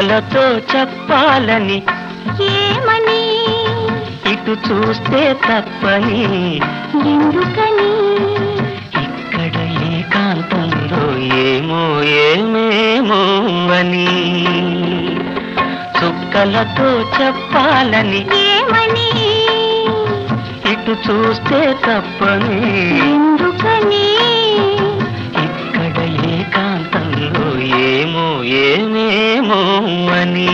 చుక్కలతో చెప్పాలని ఏమని ఇటు చూస్తే తప్పని ఎందుకని ఇక్కడ ఏకాంతంలో ఏమో ఏమేమో అని చుక్కలతో చెప్పాలని ఏమని ఇటు చూస్తే తప్పని ఎందుకని ఇక్కడ ఏకాంతంలో ఏమో ఏమేమో అని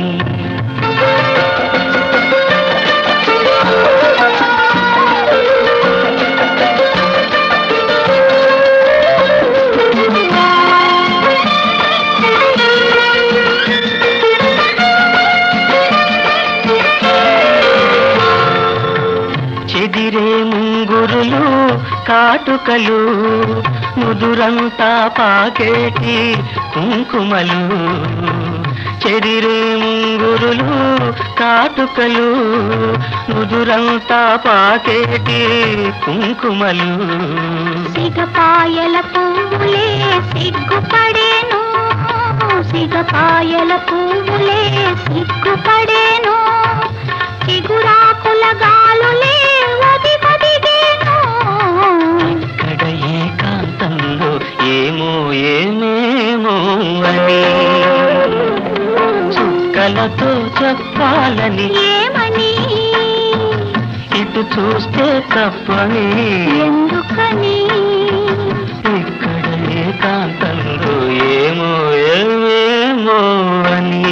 చెదిరే ముంగురులు కాటుకలు ముదురంతా పాకేటి కుంకుమలు చెదిరే ముంగురులు కాటుకలు ముదురంతా పాకేటి కుంకుమలు సిగపాయల పువ్వులే సిగ్గుపడేను సిగపాయల పువ్వులే సిగ్గుపడేను చిగురాకుల గాలులే వది వదిగేను ఇక్కడ ఏకాంతంలో ఏమో ఏమేమో అని చుక్కలతో చెప్పాలని ఏమని ఇటు చూస్తే తప్పని ఎందుకని ఇక్కడ ఏకాంతంలో ఏమో ఏమేమో అని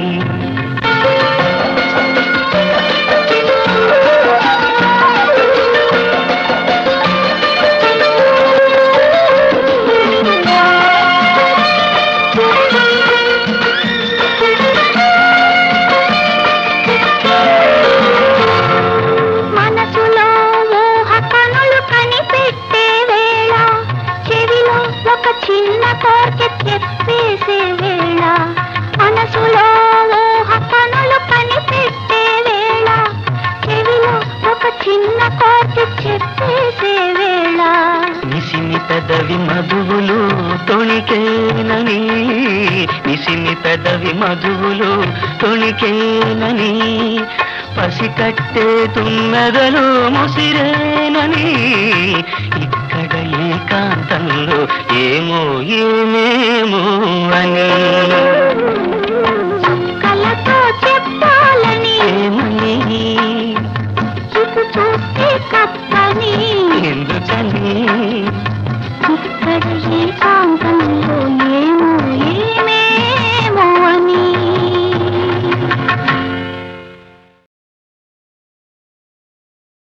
మనసులో ఊహ కనులు కనిపెట్టే వేళ చెవిలో ఒక చిన్న కోరిక చెప్పేసే వేళ మనసులో ఊహ కనులు కనిపెట్టే వేళ చెవిలో ఒక చిన్న కోరిక చెప్పేసే వేళ నిసిమి పెదవి మధువులు తొణికేనని నిసిమి పెదవి మధువులు తొణికేనని పసికట్టే తుమ్మెదలు ముసిరేనని ఇక్కడ ఏకాంతంలో ఏమో ఏమేమో అని కళ్ళతో చెప్పాలని ఏమని ఇటు చూస్తే తప్ప